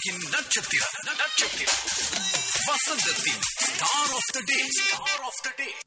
உலகின் நட்சத்திரம் நட்சத்திரம் வசந்தத்தின் star of the day star of the day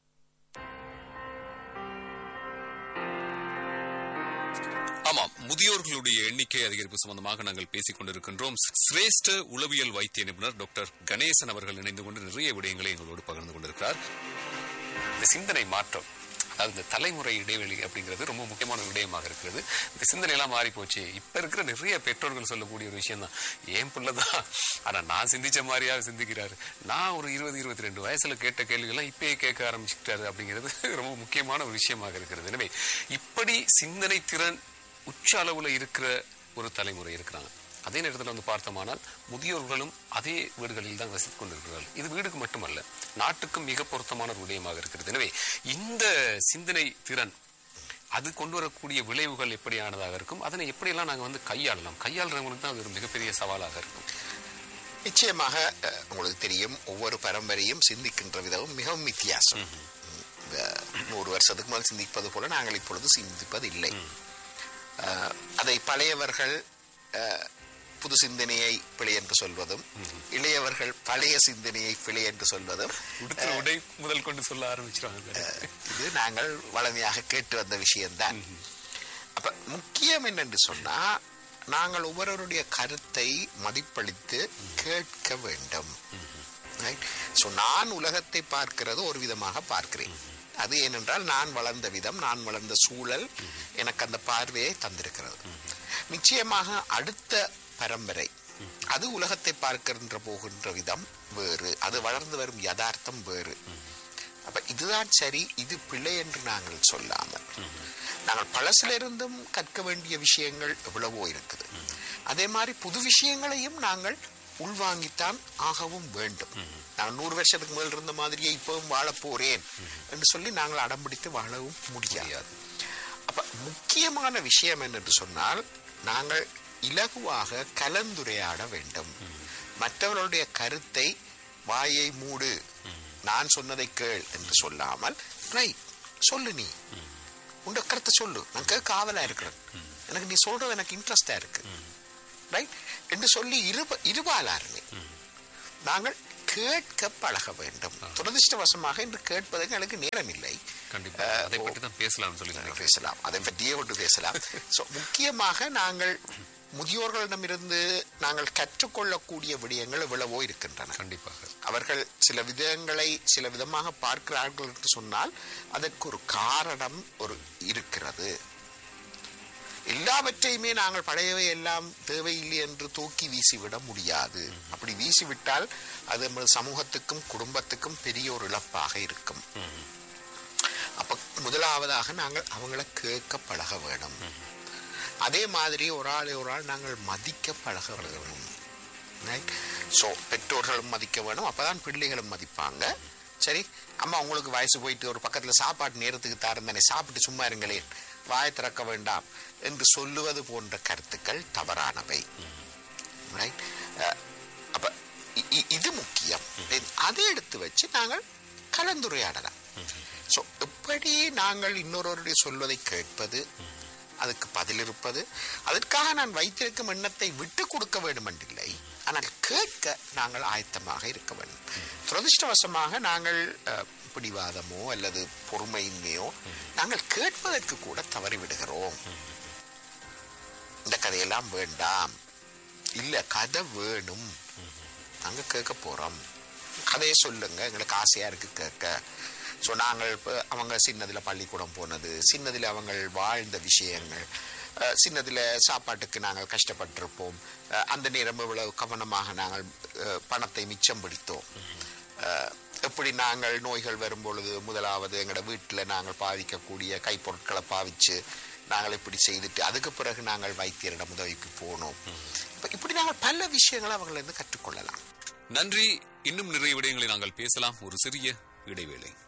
ஆமாம் முதியோர்களுடைய எண்ணிக்கை அதிகரிப்பு சம்பந்தமாக நாங்கள் பேசிக் கொண்டிருக்கின்றோம் சிரேஷ்ட உளவியல் வைத்திய நிபுணர் டாக்டர் கணேசன் அவர்கள் இணைந்து கொண்டு நிறைய விடயங்களை எங்களோடு பகிர்ந்து கொண்டிருக்கிறார் இந்த சிந்தனை மாற்றம் அதாவது இந்த தலைமுறை இடைவெளி அப்படிங்கிறது ரொம்ப முக்கியமான ஒரு விடயமாக இருக்கிறது இந்த சிந்தனை எல்லாம் மாறி போச்சு இப்ப இருக்கிற நிறைய பெற்றோர்கள் சொல்லக்கூடிய ஒரு விஷயம் தான் ஏன் புள்ளதான் ஆனா நான் சிந்திச்ச மாதிரியா சிந்திக்கிறாரு நான் ஒரு இருபது இருபத்தி ரெண்டு வயசுல கேட்ட கேள்விகள்லாம் இப்பயே கேட்க ஆரம்பிச்சுட்டாரு அப்படிங்கிறது ரொம்ப முக்கியமான ஒரு விஷயமாக இருக்கிறது எனவே இப்படி சிந்தனை திறன் உச்ச அளவுல இருக்கிற ஒரு தலைமுறை இருக்கிறாங்க அதே நேரத்தில் வந்து பார்த்தோமானால் முதியோர்களும் அதே வீடுகளில் தான் வசித்துக் கொண்டிருக்கிறார்கள் இது வீடுக்கு மட்டுமல்ல நாட்டுக்கும் மிக பொருத்தமான ஒரு விடயமாக இருக்கிறது எனவே இந்த சிந்தனை திறன் அது கொண்டு வரக்கூடிய விளைவுகள் எப்படியானதாக இருக்கும் அதனை எப்படியெல்லாம் நாங்கள் வந்து கையாளலாம் கையாளுறவங்களுக்கு தான் அது ஒரு மிகப்பெரிய சவாலாக இருக்கும் நிச்சயமாக அஹ், உங்களுக்கு தெரியும் ஒவ்வொரு பரம்பரையும் சிந்திக்கின்ற விதமும் மிகவும் வித்தியாசம் அஹ், நூறு வருஷத்துக்கு மேல் சிந்திப்பது போல நாங்கள் இப்பொழுது சிந்திப்பது இல்லை அஹ், அதை பழையவர்கள் அஹ், புது சிந்தனையை பிழை என்று சொல்வதும் இளையவர்கள் பழைய சிந்தனையை பிழை என்று சொல்வதும் உடுத்துற உடை முதல் கொண்டு சொல்ல ஆரம்பிச்சிருவாங்க இது நாங்கள் வளமையாக கேட்டு வந்த விஷயம்தான் அப்ப முக்கியம் என்னென்று சொன்னா நாங்கள் ஒவ்வொருவருடைய கருத்தை மதிப்பளித்து கேட்க வேண்டும் ஸோ நான் உலகத்தை பார்க்கிறது ஒரு விதமாக பார்க்கிறேன் அது ஏனென்றால் நான் வளர்ந்த விதம் நான் வளர்ந்த சூழல் எனக்கு அந்த பார்வையை தந்திருக்கிறது நிச்சயமாக அடுத்த பரம்பரை அது உலகத்தை பார்க்கின்ற போகின்ற விதம் வேறு அது வளர்ந்து வரும் யதார்த்தம் வேறு அப்ப இதுதான் சரி இது பிழை என்று நாங்கள் சொல்லாமல் நாங்கள் பழசிலிருந்தும் கற்க வேண்டிய விஷயங்கள் எவ்வளவோ இருக்குது அதே மாதிரி புது விஷயங்களையும் நாங்கள் உள்வாங்கித்தான் ஆகவும் வேண்டும் நான் நூறு வருஷத்துக்கு மேல் இருந்த மாதிரியே இப்பவும் வாழப் போறேன் என்று சொல்லி நாங்கள் அடம்பிடித்து வாழவும் முடியாது அப்ப முக்கியமான விஷயம் என்னென்று சொன்னால் நாங்கள் இலகுவாக கலந்துரையாட வேண்டும் மற்றவர்களுடைய கருத்தை வாயை மூடு நான் சொன்னதை கேள் என்று சொல்லாமல் ரைட் சொல்லு நீ உண்ட கருத்தை சொல்லு நான் கேட்க ஆவலா இருக்கிறேன் எனக்கு நீ சொல்றது எனக்கு இன்ட்ரெஸ்டா இருக்கு ரைட் என்று சொல்லி இருப இருபாலாருமே நாங்கள் கேட்க பழக வேண்டும் துரதிருஷ்டவசமாக இன்று கேட்பதற்கு எனக்கு நேரம் இல்லை கண்டிப்பா அதை பற்றி தான் பேசலாம்னு சொல்லி நினைக்கிறேன் பேசலாம் அதை பற்றியே ஒன்று பேசலாம் So, முக்கியமாக நாங்கள் முதியோர்களிடமிருந்து நாங்கள் கற்றுக்கொள்ளக்கூடிய விடயங்கள் எவ்வளவோ இருக்கின்றன கண்டிப்பாக அவர்கள் சில விதங்களை சில விதமாக பார்க்கிறார்கள் என்று சொன்னால் அதற்கு ஒரு காரணம் ஒரு இருக்கிறது எல்லாவற்றையுமே நாங்கள் பழையவை எல்லாம் தேவையில்லை என்று தூக்கி வீசிவிட முடியாது அப்படி வீசிவிட்டால் அது நமது சமூகத்துக்கும் குடும்பத்துக்கும் பெரிய ஒரு இழப்பாக இருக்கும் அப்ப முதலாவதாக நாங்கள் அவங்கள கேட்க பழக வேணும் அதே மாதிரி ஒரு ஆளை ஒரு ஆள் நாங்கள் மதிக்க பழக வேணும் ஸோ பெற்றோர்களும் மதிக்க வேணும் அப்பதான் பிள்ளைகளும் மதிப்பாங்க சரி அம்மா உங்களுக்கு வயசு போயிட்டு ஒரு பக்கத்துல சாப்பாட்டு நேரத்துக்கு தாரந்தானே சாப்பிட்டு சும்மா இருங்களேன் வாயை திறக்க வேண்டாம் என்று சொல்லுவது போன்ற கருத்துக்கள் தவறானவை Right? அஹ், அப்ப இ- இ- இது முக்கியம் அதை எடுத்து வச்சு நாங்கள் கலந்துரையாடலாம் ஸோ எப்படி நாங்கள் இன்னொருவருடைய சொல்வதை கேட்பது அதுக்கு பதில் இருப்பது அதற்காக நான் வைத்திருக்கும் எண்ணத்தை விட்டு கொடுக்க வேண்டும் என்றில்லை ஆனால் கேட்க நாங்கள் ஆயத்தமாக இருக்க வேண்டும் துரதிருஷ்டவசமாக நாங்கள் அஹ், பிடிவாதமோ அல்லது பொறுமையின்மையோ நாங்கள் கேட்பதற்கு கூட தவறிவிடுகிறோம் இந்த கதையெல்லாம் வேண்டாம் இல்ல கதை வேணும் நாங்க கேட்க போறோம் கதையை சொல்லுங்க எங்களுக்கு ஆசையா இருக்கு கேட்க ஸோ நாங்கள் இப்போ அவங்க சின்னதில் பள்ளிக்கூடம் போனது சின்னதில் அவங்க வாழ்ந்த விஷயங்கள் அஹ், சின்னதில் சாப்பாட்டுக்கு நாங்கள் கஷ்டப்பட்டிருப்போம் அஹ், அந்த நேரம் இவ்வளவு கவனமாக நாங்கள் அஹ், பணத்தை மிச்சம் பிடித்தோம் அஹ், எப்படி நாங்கள் நோய்கள் வரும்பொழுது முதலாவது எங்களோட வீட்டில் நாங்கள் பாவிக்கக்கூடிய கைப்பொருட்களை பாவிச்சு நாங்கள் இப்படி செய்துட்டு அதுக்கு பிறகு நாங்கள் வைத்தியரிடம் உதவிக்கு போனோம் இப்ப இப்படி நாங்கள் பல விஷயங்களை அவங்களிருந்து கற்றுக்கொள்ளலாம் நன்றி இன்னும் நிறைய விடயங்களை நாங்கள் பேசலாம் ஒரு சிறிய இடைவேளை